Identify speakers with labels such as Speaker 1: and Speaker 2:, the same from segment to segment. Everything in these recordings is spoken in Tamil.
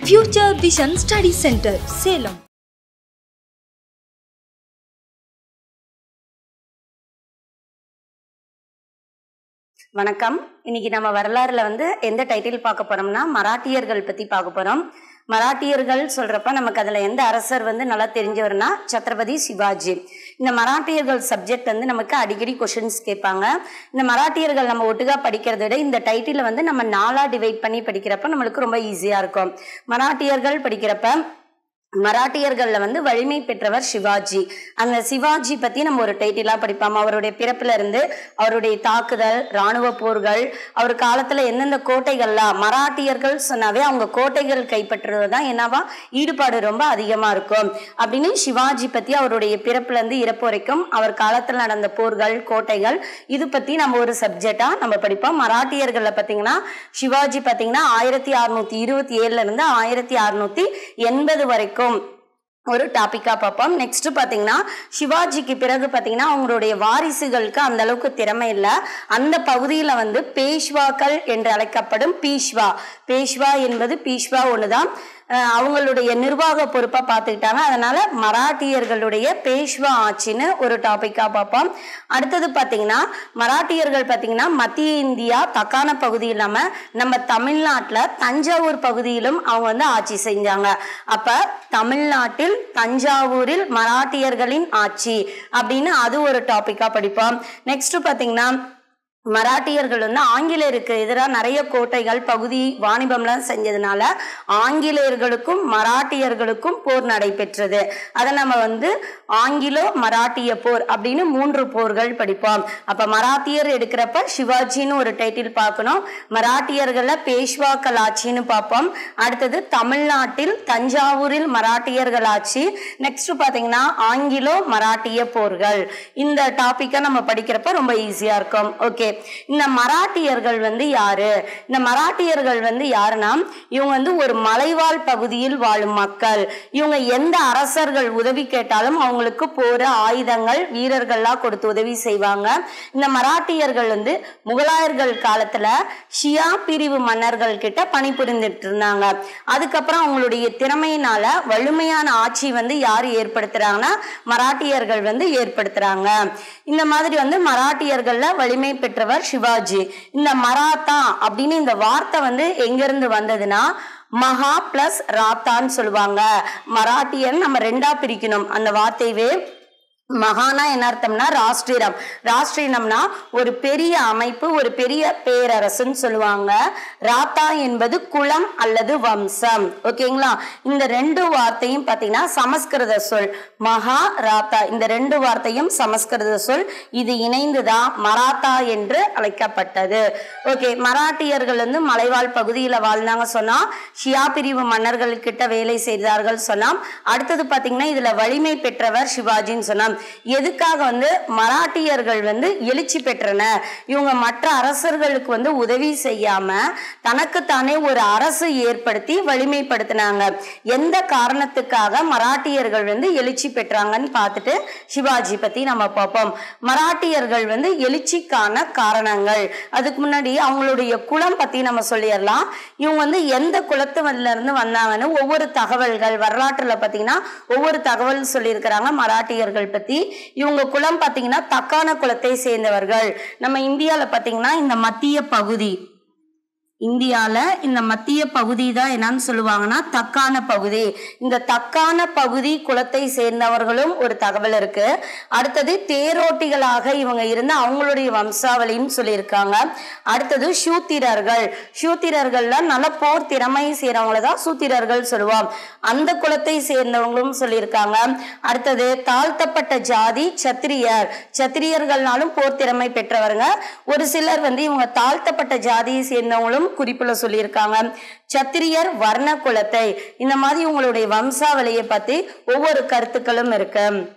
Speaker 1: Future vision study centre Salem
Speaker 2: வணக்கம் இன்னைக்கு நம்ம வரலாறுல வந்து எந்த டைட்டில் பார்க்க போறோம்னா மராட்டியர்கள் பத்தி பார்க்க போறோம் மராட்டியர்கள் சொல்றப்ப நமக்கு அதுல எந்த அரசர் வந்து நல்லா தெரிஞ்சவர்னா சத்ரபதி சிவாஜி இந்த மராட்டியர்கள் சப்ஜெக்ட் வந்து நமக்கு அடிக்கடி கொஷின்ஸ் கேட்பாங்க இந்த மராட்டியர்கள் நம்ம ஒட்டுக்கா படிக்கிறத விட இந்த டைட்டில வந்து நம்ம நாலா டிவைட் பண்ணி படிக்கிறப்ப நம்மளுக்கு ரொம்ப ஈஸியா இருக்கும் மராட்டியர்கள் படிக்கிறப்ப மராட்டியர்கள்ல வந்து வலிமை பெற்றவர் சிவாஜி அந்த சிவாஜி பத்தி நம்ம ஒரு டைட்டிலா படிப்போம் அவருடைய பிறப்புல இருந்து அவருடைய தாக்குதல் ராணுவ போர்கள் அவர் காலத்துல எந்தெந்த கோட்டைகள்லாம் மராட்டியர்கள் சொன்னாவே அவங்க கோட்டைகள் கைப்பற்றுறது தான் என்னவா ஈடுபாடு ரொம்ப அதிகமா இருக்கும் அப்படின்னு சிவாஜி பத்தி அவருடைய பிறப்புல இருந்து இறப்பு வரைக்கும் அவர் காலத்துல நடந்த போர்கள் கோட்டைகள் இது பத்தி நம்ம ஒரு சப்ஜெக்டா நம்ம படிப்போம் மராட்டியர்கள்ல பாத்தீங்கன்னா சிவாஜி பாத்தீங்கன்னா ஆயிரத்தி அறுநூத்தி இருபத்தி ஏழுல இருந்து ஆயிரத்தி அறுநூத்தி எண்பது வரைக்கும் ஒரு டாபிக்கா பார்ப்போம் நெக்ஸ்ட் பாத்தீங்கன்னா சிவாஜிக்கு பிறகு பாத்தீங்கன்னா அவங்களுடைய வாரிசுகளுக்கு அந்த அளவுக்கு திறமை இல்லை அந்த பகுதியில வந்து பேஷ்வாக்கள் என்று அழைக்கப்படும் பீஷ்வா பேஷ்வா என்பது பீஷ்வா ஒண்ணுதான் அஹ் அவங்களுடைய நிர்வாக பொறுப்பா பார்த்துக்கிட்டாங்க அதனால மராட்டியர்களுடைய பேஷ்வா ஆட்சின்னு ஒரு டாபிக்கா பார்ப்போம் அடுத்தது பாத்தீங்கன்னா மராட்டியர்கள் பாத்தீங்கன்னா மத்திய இந்தியா தக்கான பகுதி இல்லாம நம்ம தமிழ்நாட்டுல தஞ்சாவூர் பகுதியிலும் அவங்க வந்து ஆட்சி செஞ்சாங்க அப்ப தமிழ்நாட்டில் தஞ்சாவூரில் மராட்டியர்களின் ஆட்சி அப்படின்னு அது ஒரு டாபிக்கா படிப்போம் நெக்ஸ்ட் பாத்தீங்கன்னா மராட்டியர்கள் வந்து ஆங்கிலேயருக்கு எதிராக நிறைய கோட்டைகள் பகுதி வாணிபம்லாம் செஞ்சதுனால ஆங்கிலேயர்களுக்கும் மராட்டியர்களுக்கும் போர் நடைபெற்றது அதை நம்ம வந்து ஆங்கிலோ மராட்டிய போர் அப்படின்னு மூன்று போர்கள் படிப்போம் அப்ப மராத்தியர் எடுக்கிறப்ப சிவாஜின்னு ஒரு டைட்டில் பார்க்கணும் மராட்டியர்கள பேஷ்வாக்கள் ஆட்சின்னு பார்ப்போம் அடுத்தது தமிழ்நாட்டில் தஞ்சாவூரில் மராட்டியர்கள் ஆட்சி நெக்ஸ்ட் பாத்தீங்கன்னா ஆங்கிலோ மராட்டிய போர்கள் இந்த டாபிக்கை நம்ம படிக்கிறப்ப ரொம்ப ஈஸியா இருக்கும் ஓகே இந்த மராட்டியர்கள் வந்து யாரு இந்த மராட்டியர்கள் வந்து யாருன்னா இவங்க வந்து ஒரு மலைவாழ் பகுதியில் வாழும் மக்கள் இவங்க எந்த அரசர்கள் உதவி கேட்டாலும் அவங்களுக்கு போற ஆயுதங்கள் வீரர்கள்லாம் கொடுத்து உதவி செய்வாங்க இந்த மராட்டியர்கள் வந்து முகலாயர்கள் காலத்துல ஷியா பிரிவு மன்னர்கள் கிட்ட பணிபுரிந்துட்டு இருந்தாங்க அதுக்கப்புறம் அவங்களுடைய திறமையினால வலிமையான ஆட்சி வந்து யார் ஏற்படுத்துறாங்கன்னா மராட்டியர்கள் வந்து ஏற்படுத்துறாங்க இந்த மாதிரி வந்து மராட்டியர்கள்ல வலிமை பெற்றவர் சிவாஜி இந்த மராத்தா அப்படின்னு இந்த வார்த்தை வந்து எங்க இருந்து வந்ததுன்னா மகா பிளஸ் ராத்தான்னு சொல்லுவாங்க மராட்டியன் நம்ம ரெண்டா பிரிக்கணும் அந்த வார்த்தையவே மகானா என்ன அர்த்தம்னா ராஷ்டிரம் ராஷ்டிரம்னா ஒரு பெரிய அமைப்பு ஒரு பெரிய பேரரசுன்னு சொல்லுவாங்க ராத்தா என்பது குலம் அல்லது வம்சம் ஓகேங்களா இந்த ரெண்டு வார்த்தையும் பார்த்தீங்கன்னா சமஸ்கிருத சொல் மகா ராத்தா இந்த ரெண்டு வார்த்தையும் சமஸ்கிருத சொல் இது இணைந்துதான் மராத்தா என்று அழைக்கப்பட்டது ஓகே மராட்டியர்கள் வந்து மலைவாழ் பகுதியில் வாழ்ந்தாங்க சொன்னா ஷியா பிரிவு மன்னர்கள் கிட்ட வேலை செய்தார்கள் சொன்னாம் அடுத்தது பார்த்தீங்கன்னா இதுல வலிமை பெற்றவர் சிவாஜின்னு சொன்னாம் எதுக்காக வந்து மராட்டியர்கள் வந்து எழுச்சி பெற்றனர் இவங்க மற்ற அரசர்களுக்கு வந்து உதவி செய்யாம தனக்குத்தானே ஒரு அரசு ஏற்படுத்தி வலிமைப்படுத்தினாங்க எந்த காரணத்துக்காக மராட்டியர்கள் வந்து எழுச்சி பெற்றாங்கன்னு பார்த்துட்டு சிவாஜி பத்தி நம்ம பார்ப்போம் மராட்டியர்கள் வந்து எழுச்சிக்கான காரணங்கள் அதுக்கு முன்னாடி அவங்களுடைய குலம் பத்தி நம்ம சொல்லிடலாம் இவங்க வந்து எந்த குலத்துல இருந்து வந்தாங்கன்னு ஒவ்வொரு தகவல்கள் வரலாற்றுல பாத்தீங்கன்னா ஒவ்வொரு தகவல் சொல்லியிருக்கிறாங்க மராட்டியர்கள் பத்தி இவங்க குலம் பாத்தீங்கன்னா தக்கான குலத்தை சேர்ந்தவர்கள் நம்ம இந்தியால பாத்தீங்கன்னா இந்த மத்திய பகுதி இந்தியால இந்த மத்திய பகுதி தான் என்னன்னு சொல்லுவாங்கன்னா தக்கான பகுதி இந்த தக்கான பகுதி குலத்தை சேர்ந்தவர்களும் ஒரு தகவல் இருக்கு அடுத்தது தேரோட்டிகளாக இவங்க இருந்து அவங்களுடைய வம்சாவளின்னு சொல்லியிருக்காங்க அடுத்தது சூத்திரர்கள் சூத்திரர்கள்ல நல்ல போர் திறமை செய்யறவங்கள தான் சூத்திரர்கள் சொல்லுவோம் அந்த குலத்தை சேர்ந்தவங்களும் சொல்லியிருக்காங்க அடுத்தது தாழ்த்தப்பட்ட ஜாதி சத்திரியர் சத்திரியர்கள்னாலும் போர் திறமை பெற்றவருங்க ஒரு சிலர் வந்து இவங்க தாழ்த்தப்பட்ட ஜாதியை சேர்ந்தவங்களும் குறிப்புல சொல்லியிருக்காங்க சத்திரியர் வர்ண குலத்தை இந்த மாதிரி உங்களுடைய வம்சாவளியை பத்தி ஒவ்வொரு கருத்துக்களும் இருக்கு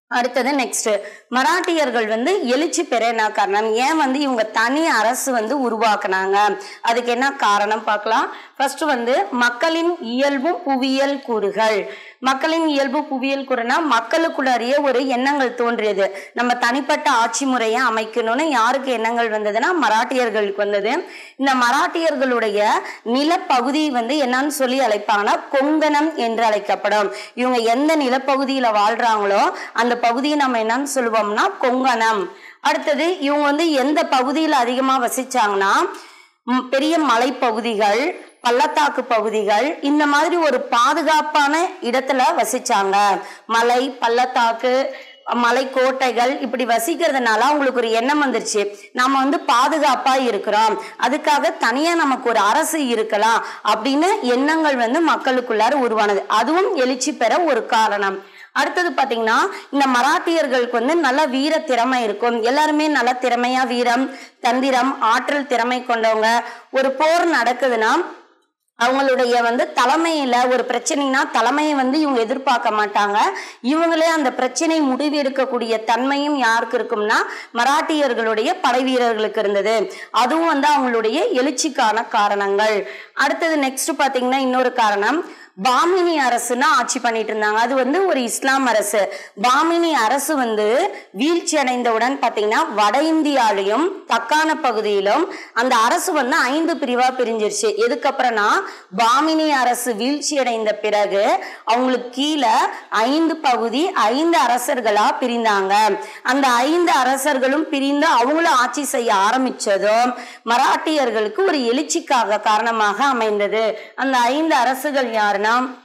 Speaker 2: அடுத்தது நெக்ஸ்ட் மராட்டியர்கள் வந்து எழுச்சி பெற என்ன காரணம் ஏன் வந்து இவங்க தனி அரசு வந்து உருவாக்குனாங்க அதுக்கு என்ன காரணம் பார்க்கலாம் ஃபர்ஸ்ட் வந்து மக்களின் இயல்பும் புவியியல் கூறுகள் மக்களின் இயல்பு புவியியல் கூறுனா மக்களுக்குள்ளறிய ஒரு எண்ணங்கள் தோன்றியது நம்ம தனிப்பட்ட ஆட்சி முறையை அமைக்கணும்னு யாருக்கு எண்ணங்கள் வந்ததுன்னா மராட்டியர்களுக்கு வந்தது இந்த மராட்டியர்களுடைய நிலப்பகுதி வந்து என்னன்னு சொல்லி அழைப்பாங்கன்னா கொங்கணம் என்று அழைக்கப்படும் இவங்க எந்த நிலப்பகுதியில வாழ்றாங்களோ அந்த பகுதியை நம்ம என்னன்னு சொல்லுவோம்னா கொங்கணம் அடுத்தது இவங்க வந்து எந்த பகுதியில் அதிகமா வசிச்சாங்கன்னா ம், பெரிய மலைப்பகுதிகள் பள்ளத்தாக்கு பகுதிகள் இந்த மாதிரி ஒரு பாதுகாப்பான இடத்துல வசிச்சாங்க மலை பள்ளத்தாக்கு மலை கோட்டைகள் இப்படி வசிக்கிறதுனால அவங்களுக்கு ஒரு எண்ணம் வந்துருச்சு நாம வந்து பாதுகாப்பா இருக்கிறோம் அதுக்காக தனியா நமக்கு ஒரு அரசு இருக்கலாம் அப்படின்னு எண்ணங்கள் வந்து மக்களுக்குள்ளார உருவானது அதுவும் எழுச்சி பெற ஒரு காரணம் அடுத்தது பாத்தீங்கன்னா இந்த மராட்டியர்களுக்கு வந்து நல்ல வீர திறமை இருக்கும் எல்லாருமே நல்ல திறமையா வீரம் தந்திரம் ஆற்றல் திறமை கொண்டவங்க ஒரு போர் நடக்குதுன்னா அவங்களுடைய வந்து தலைமையில ஒரு பிரச்சனைனா தலைமையை வந்து இவங்க எதிர்பார்க்க மாட்டாங்க இவங்களே அந்த பிரச்சனை முடிவு எடுக்கக்கூடிய தன்மையும் யாருக்கு இருக்கும்னா மராட்டியர்களுடைய படை வீரர்களுக்கு இருந்தது அதுவும் வந்து அவங்களுடைய எழுச்சிக்கான காரணங்கள் அடுத்தது நெக்ஸ்ட் பாத்தீங்கன்னா இன்னொரு காரணம் பாமினி அரசுன்னா ஆட்சி பண்ணிட்டு இருந்தாங்க அது வந்து ஒரு இஸ்லாம் அரசு பாமினி அரசு வந்து வீழ்ச்சி அடைந்தவுடன் பாத்தீங்கன்னா வட இந்தியாலையும் தக்கான பகுதியிலும் அந்த அரசு வந்து ஐந்து பிரிவா பிரிஞ்சிருச்சு எதுக்கப்புறம்னா பாமினி அரசு வீழ்ச்சி அடைந்த பிறகு அவங்களுக்கு கீழே ஐந்து பகுதி ஐந்து அரசர்களா பிரிந்தாங்க அந்த ஐந்து அரசர்களும் பிரிந்து அவங்களும் ஆட்சி செய்ய ஆரம்பிச்சதும் மராட்டியர்களுக்கு ஒரு எழுச்சிக்காக காரணமாக அமைந்தது அந்த ஐந்து அரசுகள் யாருன்னா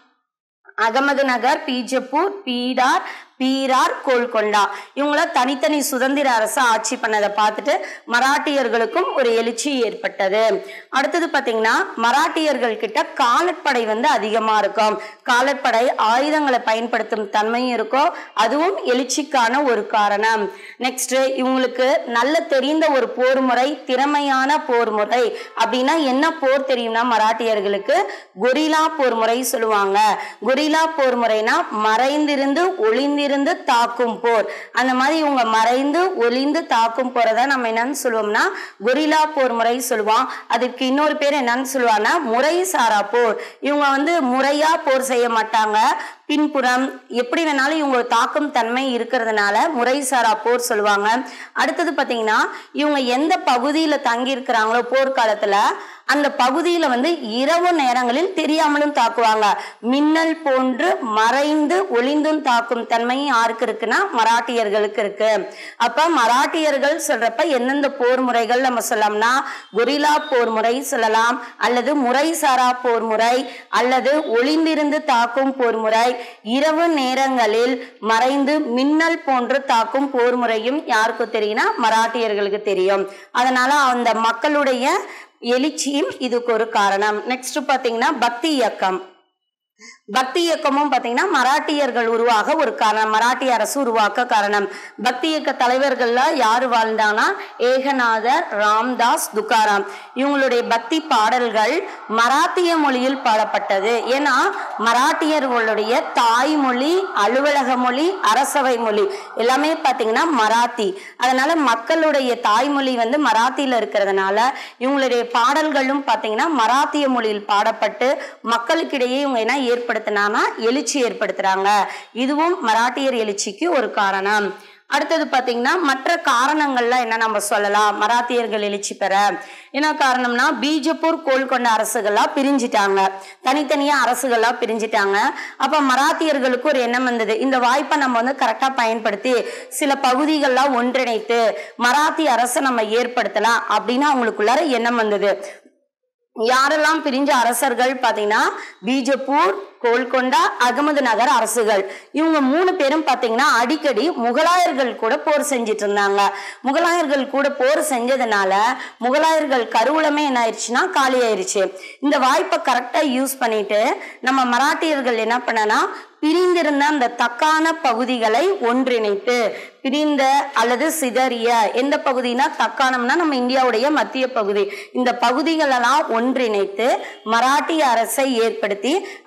Speaker 2: அகமது நகர் பீஜப்பூர் பீடார் பீரார் கோல்கொண்டா இவங்கள தனித்தனி சுதந்திர அரசு ஆட்சி பண்ணதை பார்த்துட்டு மராட்டியர்களுக்கும் ஒரு எழுச்சி ஏற்பட்டது அடுத்தது பாத்தீங்கன்னா மராட்டியர்கள் கிட்ட காலப்படை வந்து அதிகமா இருக்கும் காலப்படை ஆயுதங்களை பயன்படுத்தும் தன்மையும் இருக்கும் அதுவும் எழுச்சிக்கான ஒரு காரணம் நெக்ஸ்ட் இவங்களுக்கு நல்ல தெரிந்த ஒரு போர் முறை திறமையான போர் முறை அப்படின்னா என்ன போர் தெரியும்னா மராட்டியர்களுக்கு கொரில்லா போர் முறை சொல்லுவாங்க கொரில்லா போர் முறைனா மறைந்திருந்து ஒளிந்திருந்து தாக்கும் போர் அந்த மாதிரி இவங்க மறைந்து ஒளிந்து தாக்கும் போறத நம்ம என்னன்னு சொல்லுவோம்னா கொரில்லா போர் முறை சொல்லுவோம் அதுக்கு இன்னொரு பேர் என்னன்னு சொல்லுவாங்கன்னா முறை சாரா போர் இவங்க வந்து முறையா போர் செய்ய மாட்டாங்க பின்புறம் எப்படி வேணாலும் இவங்க தாக்கும் தன்மை இருக்கிறதுனால முறைசாரா போர் சொல்லுவாங்க அடுத்தது பாத்தீங்கன்னா இவங்க எந்த பகுதியில தங்கி இருக்கிறாங்களோ போர்க்காலத்துல அந்த பகுதியில வந்து இரவு நேரங்களில் தெரியாமலும் தாக்குவாங்க மின்னல் போன்று மறைந்து ஒளிந்தும் தாக்கும் தன்மையும் யாருக்கு இருக்குன்னா மராட்டியர்களுக்கு இருக்கு அப்ப மராட்டியர்கள் சொல்றப்ப எந்தெந்த போர் முறைகள் நம்ம சொல்லலாம்னா கொரில்லா போர் முறை சொல்லலாம் அல்லது முறைசாரா போர் முறை அல்லது ஒளிந்திருந்து தாக்கும் போர் முறை இரவு நேரங்களில் மறைந்து மின்னல் போன்று தாக்கும் போர் முறையும் யாருக்கு தெரியும்னா மராட்டியர்களுக்கு தெரியும் அதனால அந்த மக்களுடைய எழுச்சியும் இதுக்கு ஒரு காரணம் நெக்ஸ்ட் பாத்தீங்கன்னா பக்தி இயக்கம் பக்தி இயக்கமும் பாத்தீங்கன்னா மராட்டியர்கள் உருவாக ஒரு காரணம் மராட்டிய அரசு உருவாக்க காரணம் பக்தி இயக்க தலைவர்கள்ல யாரு வாழ்ந்தாங்கன்னா ஏகநாதர் ராம்தாஸ் துக்காராம் இவங்களுடைய பக்தி பாடல்கள் மராத்திய மொழியில் பாடப்பட்டது ஏன்னா மராட்டியர்களுடைய தாய்மொழி அலுவலக மொழி அரசவை மொழி எல்லாமே பாத்தீங்கன்னா மராத்தி அதனால மக்களுடைய தாய்மொழி வந்து மராத்தியில இருக்கிறதுனால இவங்களுடைய பாடல்களும் பாத்தீங்கன்னா மராத்திய மொழியில் பாடப்பட்டு மக்களுக்கிடையே இவங்க என்ன ஏற்படுத்தினாங்கன்னா எழுச்சி ஏற்படுத்துறாங்க இதுவும் மராட்டியர் எழுச்சிக்கு ஒரு காரணம் அடுத்தது பாத்தீங்கன்னா மற்ற காரணங்கள்லாம் என்ன நம்ம சொல்லலாம் மராத்தியர்கள் எழுச்சி பெற என்ன காரணம்னா பீஜப்பூர் கோல்கொண்ட அரசுகளா பிரிஞ்சிட்டாங்க தனித்தனியா அரசுகளா பிரிஞ்சிட்டாங்க அப்ப மராத்தியர்களுக்கு ஒரு எண்ணம் வந்தது இந்த வாய்ப்பை நம்ம வந்து கரெக்டா பயன்படுத்தி சில பகுதிகள்லாம் ஒன்றிணைத்து மராத்திய அரசை நம்ம ஏற்படுத்தலாம் அப்படின்னு அவங்களுக்குள்ளார எண்ணம் வந்தது யாரெல்லாம் பிரிஞ்ச அரசர்கள் பாத்தீங்கன்னா பீஜப்பூர் கோல்கொண்டா அகமது நகர் அரசுகள் இவங்க மூணு பேரும் பாத்தீங்கன்னா அடிக்கடி முகலாயர்கள் கூட போர் செஞ்சிட்டு இருந்தாங்க முகலாயர்கள் கூட போர் செஞ்சதுனால முகலாயர்கள் கருவூலமே என்ன ஆயிடுச்சுன்னா காலி ஆயிருச்சு இந்த வாய்ப்பை கரெக்டா யூஸ் பண்ணிட்டு நம்ம மராட்டியர்கள் என்ன பண்ணனா பிரிந்திருந்த அந்த தக்கான பகுதிகளை ஒன்றிணைத்து பிரிந்த அல்லது சிதறிய எந்த பகுதினா தக்காணம்னா நம்ம இந்தியாவுடைய மத்திய பகுதி இந்த பகுதிகளெல்லாம் ஒன்றிணைத்து மராட்டிய அரசை ஏற்படுத்தி அதற்கு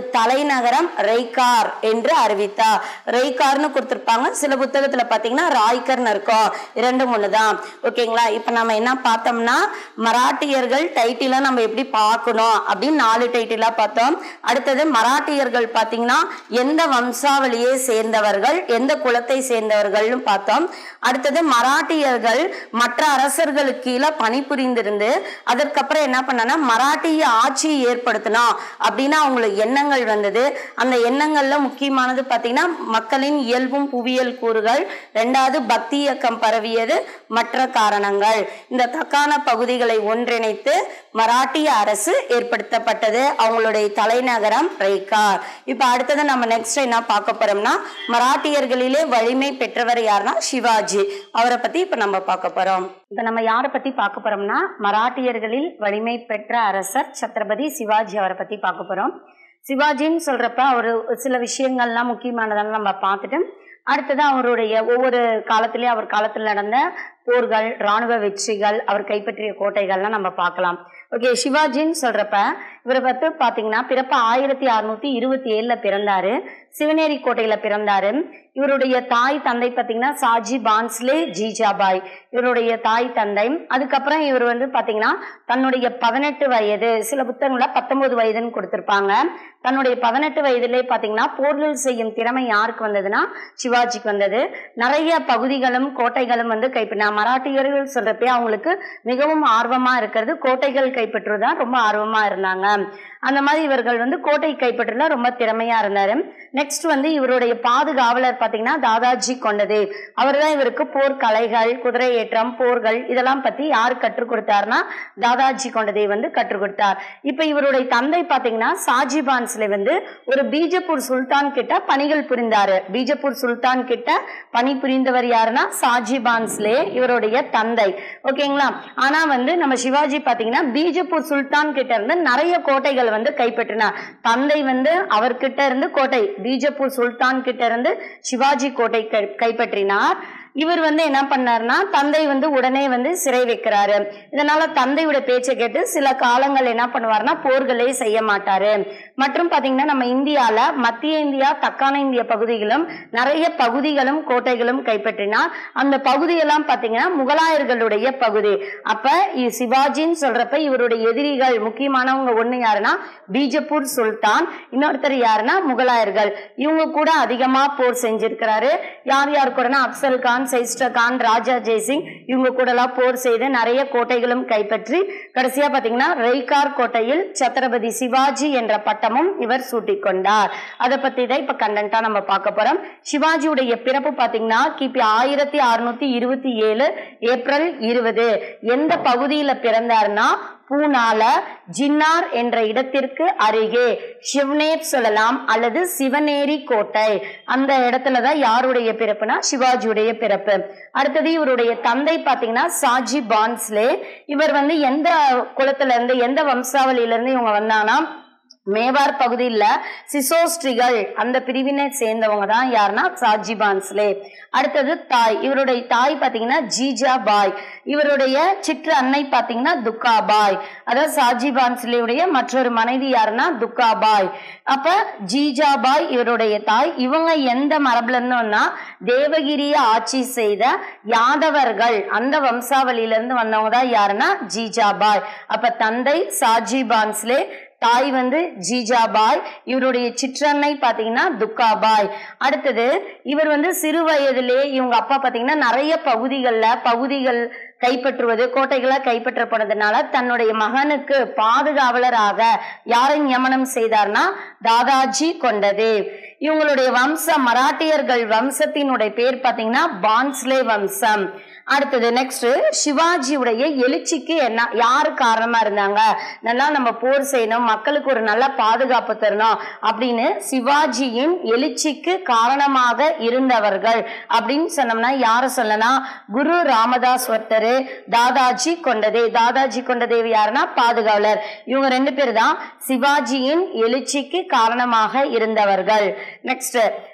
Speaker 2: தலைநகரம் ரெய்கார் என்று அறிவித்தார் ரெய்கார்னு கொடுத்திருப்பாங்க சில புத்தகத்துல பாத்தீங்கன்னா ராய்கர்னு இருக்கும் இரண்டு மூணு தான் ஓகேங்களா இப்ப நம்ம என்ன பார்த்தோம்னா மராட்டியர்கள் டைட்டில நம்ம எப்படி பார்க்கணும் அப்படின்னு நாலு டைட்டிலா பார்த்தோம் அடுத்தது மராட்டியர்கள் பாத்தீங்கன்னா எந்த வம்சாவளியை சேர்ந்தவர்கள் எந்த குலத்தை சேர்ந்தவர்கள்னு பார்த்தோம் அடுத்தது மராட்டியர்கள் மற்ற அரசர்களுக்கு கீழே பணிபுரிந்திருந்து அதற்கப்புறம் என்ன பண்ணனா மராட்டிய ஆட்சியை ஏற்படுத்தணும் அப்படின்னு அவங்களுக்கு எண்ணங்கள் வந்தது அந்த எண்ணங்கள்ல முக்கியமானது பாத்தீங்கன்னா மக்களின் இயல்பும் புவியியல் கூறுகள் ரெண்டாவது பக்தி இயக்கம் பரவியது மற்ற காரணங்கள் இந்த தக்கான பகுதிகளை ஒன்றிணைத்து மராட்டிய அரசு ஏற்படுத்தப்பட்டது அவங்களுடைய தலைநகரம் ரெய்கார் இப்ப அடுத்தது நம்ம நெக்ஸ்ட் என்ன பார்க்க போறோம்னா மராட்டியர்களிலே வலிமை பெற்றவர் யாருன்னா சிவாஜி அவரை பத்தி இப்ப நம்ம பார்க்க போறோம் இப்ப நம்ம யாரை பத்தி பார்க்க போறோம்னா மராட்டியர்களில் வலிமை பெற்ற அரசர் சத்ரபதி சிவாஜி அவரை பத்தி பார்க்க போறோம் சிவாஜின்னு சொல்றப்ப அவர் சில விஷயங்கள்லாம் முக்கியமானதெல்லாம் நம்ம பார்த்துட்டு அடுத்தது அவருடைய ஒவ்வொரு காலத்திலேயும் அவர் காலத்தில் நடந்த போர்கள் ராணுவ வெற்றிகள் அவர் கைப்பற்றிய கோட்டைகள்லாம் நம்ம பார்க்கலாம் ஓகே சிவாஜின்னு சொல்றப்ப இவரை பத்தி பாத்தீங்கன்னா பிறப்ப ஆயிரத்தி அறுநூத்தி இருபத்தி ஏழுல பிறந்தாரு சிவனேரி கோட்டையில பிறந்தாரு இவருடைய தாய் தந்தை பாத்தீங்கன்னா சாஜி பான்ஸ்லே ஜிஜாபாய் இவருடைய தாய் தந்தை அதுக்கப்புறம் இவர் வந்து பாத்தீங்கன்னா தன்னுடைய பதினெட்டு வயது சில புத்தகங்கள பத்தொன்பது வயதுன்னு கொடுத்திருப்பாங்க தன்னுடைய பதினெட்டு வயதிலே பாத்தீங்கன்னா போர்கள் செய்யும் திறமை யாருக்கு வந்ததுன்னா சிவாஜிக்கு வந்தது நிறைய பகுதிகளும் கோட்டைகளும் வந்து கைப்பற்றினா மராட்டியர்கள் சொல்றப்பே அவங்களுக்கு மிகவும் ஆர்வமா இருக்கிறது கோட்டைகள் கைப்பற்றுவதுதான் ரொம்ப ஆர்வமா இருந்தாங்க அந்த மாதிரி இவர்கள் வந்து கோட்டை கைப்பற்றல ரொம்ப திறமையா இருந்தாரு நெக்ஸ்ட் வந்து இவருடைய பாதுகாவலர் பாத்தீங்கன்னா தாதாஜி கொண்டது அவர் தான் இவருக்கு போர் கலைகள் குதிரை ஏற்றம் போர்கள் இதெல்லாம் பத்தி யார் கற்றுக் கொடுத்தாருன்னா தாதாஜி கொண்டதை வந்து கற்றுக் கொடுத்தார் இப்ப இவருடைய தந்தை பாத்தீங்கன்னா சாஜி பான்ஸ்லே வந்து ஒரு பீஜப்பூர் சுல்தான் கிட்ட பணிகள் புரிந்தாரு பீஜப்பூர் சுல்தான் கிட்ட பணி புரிந்தவர் யாருன்னா சாஜி பான்ஸ்லே இவருடைய தந்தை ஓகேங்களா ஆனா வந்து நம்ம சிவாஜி பாத்தீங்கன்னா பீஜப்பூர் சுல்தான் கிட்ட இருந்து நிறைய கோட்டைகள் வந்து கைப்பற்றினார் தந்தை வந்து அவர்கிட்ட இருந்து கோட்டை பீஜப்பூர் சுல்தான் கிட்ட இருந்து சிவாஜி கோட்டை கை- கைப்பற்றினார் இவர் வந்து என்ன பண்ணாருன்னா தந்தை வந்து உடனே வந்து சிறை வைக்கிறாரு இதனால தந்தையோட பேச்சை கேட்டு சில காலங்கள் என்ன பண்ணுவாருன்னா போர்களே செய்ய மாட்டாரு மற்றும் பாத்தீங்கன்னா நம்ம இந்தியால மத்திய இந்தியா தக்கான இந்திய பகுதிகளும் நிறைய பகுதிகளும் கோட்டைகளும் கைப்பற்றினார் அந்த பகுதியெல்லாம் பாத்தீங்கன்னா முகலாயர்களுடைய பகுதி அப்ப இ- சிவாஜின்னு சொல்றப்ப இவருடைய எதிரிகள் முக்கியமானவங்க ஒண்ணு யாருன்னா பீஜப்பூர் சுல்தான் இன்னொருத்தர் யாருன்னா முகலாயர்கள் இவங்க கூட அதிகமா போர் செஞ்சிருக்கிறாரு யார் யார் கூடனா அப்சல் கான் சைஸ்டர் கான் ராஜா ஜெய்சிங் இவங்க கூட எல்லாம் போர் செய்து நிறைய கோட்டைகளும் கைப்பற்றி கடைசியா பாத்தீங்கன்னா ரெய்கார் கோட்டையில் சத்ரபதி சிவாஜி என்ற பட்டமும் இவர் சூட்டிக் கொண்டார் அதை பத்தி தான் இப்ப கண்டென்ட்டா நம்ம பார்க்க போறோம் சிவாஜியுடைய பிறப்பு பாத்தீங்கன்னா கிபி ஆயிரத்தி அறுநூத்தி இருபத்தி ஏழு ஏப்ரல் இருபது எந்த பகுதியில பிறந்தாருன்னா பூனால ஜின்னார் என்ற இடத்திற்கு அருகே சிவனேர் சொல்லலாம் அல்லது சிவனேரி கோட்டை அந்த இடத்துல தான் யாருடைய பிறப்புனா சிவாஜியுடைய பிறப்பு அடுத்தது இவருடைய தந்தை பாத்தீங்கன்னா சாஜி பான்ஸ்லே இவர் வந்து எந்த குலத்துல இருந்து எந்த வம்சாவளியில இருந்து இவங்க வந்தாங்கன்னா மேவார் பகுதியில் சிசோஸ்ட்ரிகள் அந்த பிரிவினை சேர்ந்தவங்க தான் யாருன்னா சாஜி பான்ஸ்லே அடுத்தது தாய் இவருடைய தாய் பாத்தீங்கன்னா ஜீஜா பாய் இவருடைய சிற்று அன்னை பாத்தீங்கன்னா துக்கா பாய் அதாவது சாஜி பான்ஸ்லேயுடைய மற்றொரு மனைவி யாருன்னா துக்கா பாய் அப்ப ஜீஜா பாய் இவருடைய தாய் இவங்க எந்த மரபுல இருந்தோம்னா தேவகிரிய ஆட்சி செய்த யாதவர்கள் அந்த வம்சாவளியில இருந்து வந்தவங்க தான் யாருன்னா ஜீஜா பாய் அப்ப தந்தை சாஜி பான்ஸ்லே தாய் வந்து ஜீஜாபாய் இவருடைய சிற்றன்னை பாத்தீங்கன்னா துக்காபாய் அடுத்தது இவர் வந்து சிறு வயதிலே இவங்க அப்பா பாத்தீங்கன்னா நிறைய பகுதிகள்ல பகுதிகள் கைப்பற்றுவது கோட்டைகளை கைப்பற்றப்படுறதுனால தன்னுடைய மகனுக்கு பாதுகாவலராக யாரை நியமனம் செய்தார்னா தாதாஜி கொண்டது இவங்களுடைய வம்சம் மராட்டியர்கள் வம்சத்தினுடைய பேர் பாத்தீங்கன்னா பான்ஸ்லே வம்சம் அடுத்தது நெக்ஸ்ட் சிவாஜியுடைய எழுச்சிக்கு என்ன யாரு காரணமா இருந்தாங்க நல்லா நம்ம போர் செய்யணும் மக்களுக்கு ஒரு நல்ல பாதுகாப்பு தரணும் அப்படின்னு சிவாஜியின் எழுச்சிக்கு காரணமாக இருந்தவர்கள் அப்படின்னு சொன்னோம்னா யார சொல்லலாம் குரு ராமதாஸ் ஒருத்தர் தாதாஜி கொண்டதே தாதாஜி கொண்டதேவ் யாருன்னா பாதுகாவலர் இவங்க ரெண்டு பேர் தான் சிவாஜியின் எழுச்சிக்கு காரணமாக இருந்தவர்கள் நெக்ஸ்ட்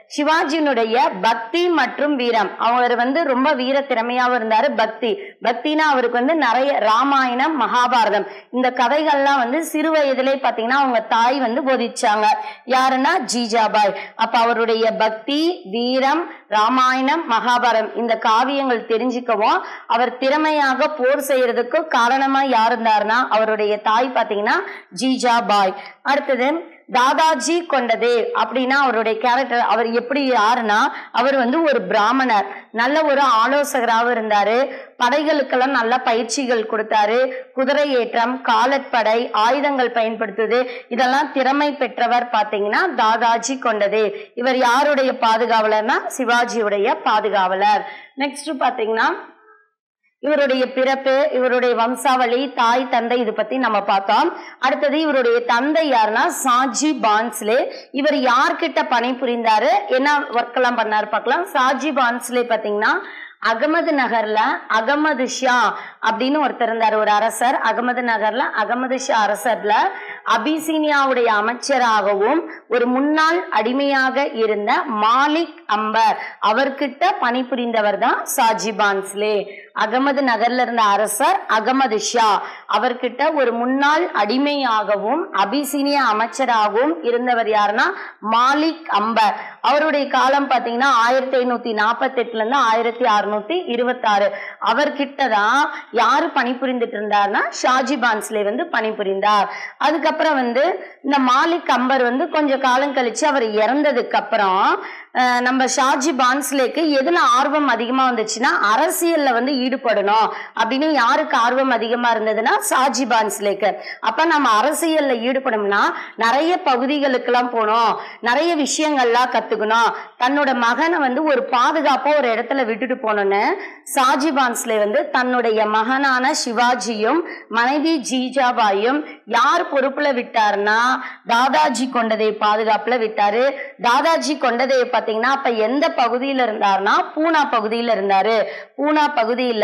Speaker 2: சிவாஜியினுடைய பக்தி மற்றும் வீரம் அவர் வந்து ரொம்ப வீர திறமையாவும் இருந்தாரு பக்தி பக்தினா அவருக்கு வந்து நிறைய ராமாயணம் மகாபாரதம் இந்த கதைகள்லாம் வந்து சிறு வயதிலே பாத்தீங்கன்னா அவங்க தாய் வந்து போதிச்சாங்க யாருன்னா ஜீஜாபாய் அப்ப அவருடைய பக்தி வீரம் ராமாயணம் மகாபாரதம் இந்த காவியங்கள் தெரிஞ்சுக்கவும் அவர் திறமையாக போர் செய்யறதுக்கு காரணமா யார் இருந்தாருன்னா அவருடைய தாய் பாத்தீங்கன்னா ஜீஜாபாய் அடுத்தது தாதாஜி கொண்டதே அப்படின்னா அவருடைய கேரக்டர் அவர் எப்படி யாருன்னா அவர் வந்து ஒரு பிராமணர் நல்ல ஒரு ஆலோசகராகவும் இருந்தாரு படைகளுக்கெல்லாம் நல்ல பயிற்சிகள் கொடுத்தாரு குதிரை ஏற்றம் காலட்படை ஆயுதங்கள் பயன்படுத்துது இதெல்லாம் திறமை பெற்றவர் பாத்தீங்கன்னா தாதாஜி கொண்டதே இவர் யாருடைய பாதுகாவலர்னா சிவாஜியுடைய பாதுகாவலர் நெக்ஸ்ட் பாத்தீங்கன்னா இவருடைய பிறப்பு இவருடைய வம்சாவளி தாய் தந்தை இது பத்தி நம்ம பார்த்தோம் அடுத்தது இவருடைய தந்தை யாருன்னா சாஜி பான்ஸ்லே இவர் யார்கிட்ட பணிபுரிந்தாரு என்ன ஒர்க் எல்லாம் பண்ணாரு பார்க்கலாம் சாஜி பான்ஸ்லே பாத்தீங்கன்னா அகமது நகர்ல அகமது ஷா அப்படின்னு ஒருத்தர் இருந்தார் ஒரு அரசர் அகமது நகர்ல அகமது ஷா அரசர்ல அபிசீனியாவுடைய அமைச்சராகவும் ஒரு முன்னாள் அடிமையாக இருந்த மாலிக் அம்பர் அவர்கிட்ட பணிபுரிந்தவர் தான் சாஜி பான்ஸ்லே அகமது நகர்ல இருந்த அரசர் அகமது ஷா அவர்கிட்ட ஒரு முன்னாள் அடிமையாகவும் அபிசீனிய அமைச்சராகவும் இருந்தவர் யாருன்னா மாலிக் அம்பர் அவருடைய காலம் பாத்தீங்கன்னா ஆயிரத்தி ஐநூத்தி நாற்பத்தி எட்டுல இருந்து ஆயிரத்தி அறுநூத்தி இருபத்தி ஆறு அவர்கிட்ட தான் யாரு பணிபுரிந்துட்டு இருந்தார்னா ஷாஜி பான்ஸ்லே வந்து பணிபுரிந்தார் அதுக்கப்புறம் வந்து இந்த மாலிக் அம்பர் வந்து கொஞ்ச காலம் கழிச்சு அவர் இறந்ததுக்கு அப்புறம் அஹ், நம்ம ஷாஜி பான்ஸ்லேக்கு எதுல ஆர்வம் அதிகமா வந்துச்சுன்னா அரசியல்ல வந்து ஈடுபடணும் அப்படின்னு யாருக்கு ஆர்வம் அதிகமா இருந்ததுன்னா ஷாஜி பான்ஸ்லேக்கு அப்ப நம்ம அரசியல்ல ஈடுபடணும்னா நிறைய பகுதிகளுக்கெல்லாம் போகணும் நிறைய விஷயங்கள்லாம் கத்துக்கணும் தன்னோட மகனை வந்து ஒரு பாதுகாப்பா ஒரு இடத்துல விட்டுட்டு போகணும்னு ஷாஜி பான்ஸ்லே வந்து தன்னுடைய மகனான சிவாஜியும் மனைவி ஜீஜாபாயும் யார் பொறுப்புல விட்டாருன்னா தாதாஜி கொண்டதை பாதுகாப்புல விட்டாரு தாதாஜி கொண்டதை பாத்தீங்கன்னா அப்ப எந்த பகுதியில இருந்தாருன்னா பூனா பகுதியில இருந்தாரு பூனா பகுதியில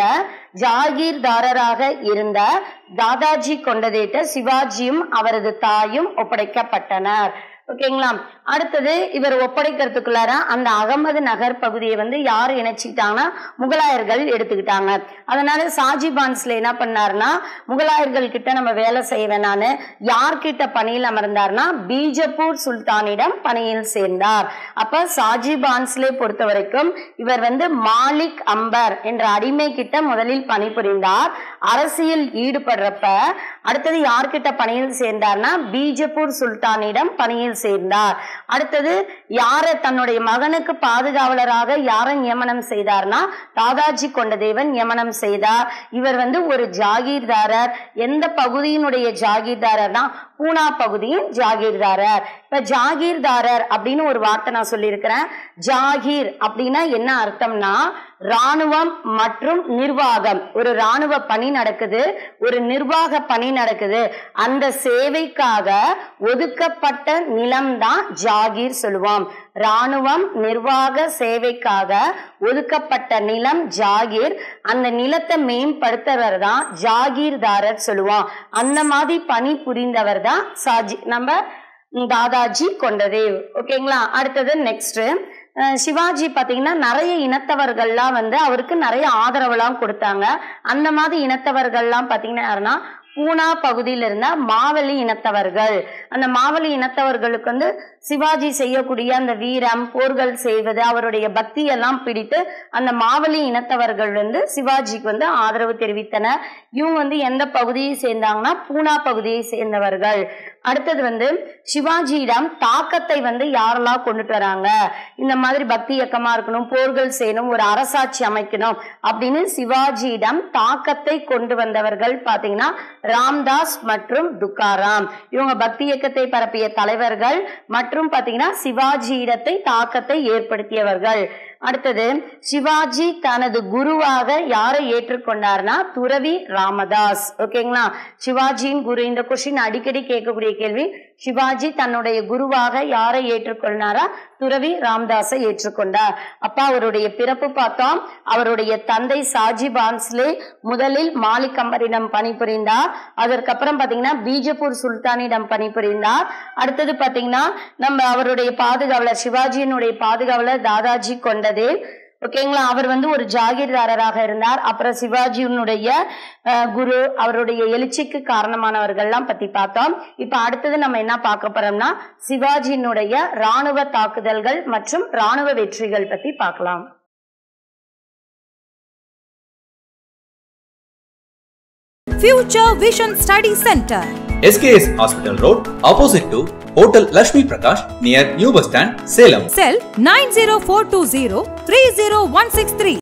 Speaker 2: ஜாகீர்தாரராக இருந்த தாதாஜி கொண்டதேட்ட சிவாஜியும் அவரது தாயும் ஒப்படைக்கப்பட்டனர் ஓகேங்களா அடுத்தது இவர் ஒப்படைக்கிறதுக்குள்ளார அந்த அகமது நகர் பகுதியை வந்து யார் இணைச்சிக்கிட்டாங்கன்னா முகலாயர்கள் எடுத்துக்கிட்டாங்க அதனால சாஜி பான்ஸ்ல என்ன பண்ணாருன்னா முகலாயர்கள் கிட்ட நம்ம வேலை செய்ய வேணான்னு யார்கிட்ட பணியில் அமர்ந்தார்னா பீஜப்பூர் சுல்தானிடம் பணியில் சேர்ந்தார் அப்ப சாஜி பான்ஸ்லே பொறுத்த வரைக்கும் இவர் வந்து மாலிக் அம்பர் என்ற அடிமை கிட்ட முதலில் பணிபுரிந்தார் அரசியல் ஈடுபடுறப்ப அடுத்தது யார்கிட்ட பணியில் சேர்ந்தார்னா பீஜப்பூர் சுல்தானிடம் பணியில் சேர்ந்தார் அடுத்தது யார தன்னுடைய மகனுக்கு பாதுகாவலராக யாரை நியமனம் செய்தார்னா தாதாஜி கொண்டதேவன் நியமனம் செய்தார் இவர் வந்து ஒரு ஜாகீர்தாரர் எந்த பகுதியினுடைய ஜாகீர்தாரர்னா பூனா பகுதியின் ஜாகீர்தாரர் இப்ப ஜாகீர்தாரர் அப்படின்னு ஒரு வார்த்தை நான் சொல்லியிருக்கிறேன் ஜாகீர் அப்படின்னா என்ன அர்த்தம்னா ராணுவம் மற்றும் நிர்வாகம் ஒரு ராணுவ பணி நடக்குது ஒரு நிர்வாக பணி நடக்குது அந்த சேவைக்காக ஒதுக்கப்பட்ட நிலம்தான் ஜாகீர் சொல்லுவோம் ராணுவம் நிர்வாக சேவைக்காக ஒதுக்கப்பட்ட நிலம் ஜாகீர் அந்த நிலத்தை மேம்படுத்தவர் தான் ஜாகீர்தாரர் சொல்லுவோம் அந்த மாதிரி பணி புரிந்தவர் தான் சாஜி நம்ம தாதாஜி கொண்டதேவ் ஓகேங்களா அடுத்தது நெக்ஸ்ட் சிவாஜி பாத்தீங்கன்னா நிறைய இனத்தவர்கள்லாம் வந்து அவருக்கு நிறைய ஆதரவுலாம் கொடுத்தாங்க அந்த மாதிரி இனத்தவர்கள்லாம் பாத்தீங்கன்னா யாருன்னா பூனா பகுதியில இருந்த மாவலி இனத்தவர்கள் அந்த மாவலி இனத்தவர்களுக்கு வந்து சிவாஜி செய்யக்கூடிய அந்த வீரம் போர்கள் செய்வது அவருடைய பக்தி எல்லாம் பிடித்து அந்த மாவலி இனத்தவர்கள் வந்து சிவாஜிக்கு வந்து ஆதரவு தெரிவித்தனர் இவங்க வந்து எந்த பகுதியை சேர்ந்தாங்கன்னா பூனா பகுதியை சேர்ந்தவர்கள் அடுத்தது வந்து சிவாஜியிடம் தாக்கத்தை வந்து யாரெல்லாம் கொண்டுட்டு வராங்க இந்த மாதிரி பக்தி இயக்கமா இருக்கணும் போர்கள் செய்யணும் ஒரு அரசாட்சி அமைக்கணும் அப்படின்னு சிவாஜியிடம் தாக்கத்தை கொண்டு வந்தவர்கள் பாத்தீங்கன்னா ராம்தாஸ் மற்றும் துக்காராம் இவங்க பக்தி இயக்கத்தை பரப்பிய தலைவர்கள் மற்றும் பாத்தீங்கன்னா சிவாஜியிடத்தை தாக்கத்தை ஏற்படுத்தியவர்கள் அடுத்தது சிவாஜி தனது குருவாக யாரை ஏற்றுக்கொண்டார்னா துறவி ராமதாஸ் ஓகேங்களா சிவாஜியின் குரு இந்த கொஸ்டின் அடிக்கடி கேட்கக்கூடிய கேள்வி சிவாஜி தன்னுடைய குருவாக யாரை ஏற்றுக்கொண்டாரா துறவி ராம்தாஸை ஏற்றுக்கொண்டார் அப்ப அவருடைய பிறப்பு பார்த்தோம் அவருடைய தந்தை சாஜி பான்ஸ்லே முதலில் மாலிக் அம்பரிடம் பணிபுரிந்தார் அதற்கப்புறம் பாத்தீங்கன்னா பீஜப்பூர் சுல்தானிடம் பணிபுரிந்தார் அடுத்தது பாத்தீங்கன்னா நம்ம அவருடைய பாதுகாவலர் சிவாஜியினுடைய பாதுகாவலர் தாதாஜி கொண்டது ஓகேங்களா அவர் வந்து ஒரு ஜாகீர்தாரராக இருந்தார் அப்புறம் சிவாஜியினுடைய அஹ், குரு அவருடைய எழுச்சிக்கு காரணமானவர்கள்லாம் பத்தி பார்த்தோம் இப்ப அடுத்தது நம்ம என்ன பார்க்க போறோம்னா சிவாஜியினுடைய ராணுவ தாக்குதல்கள் மற்றும் ராணுவ வெற்றிகள் பத்தி பார்க்கலாம்
Speaker 1: Future Vision Study Center.
Speaker 3: SKS Hospital Road, opposite to Hotel Lashmi Prakash, near New Bus Stand, Salem.
Speaker 1: Cell 90420 30163.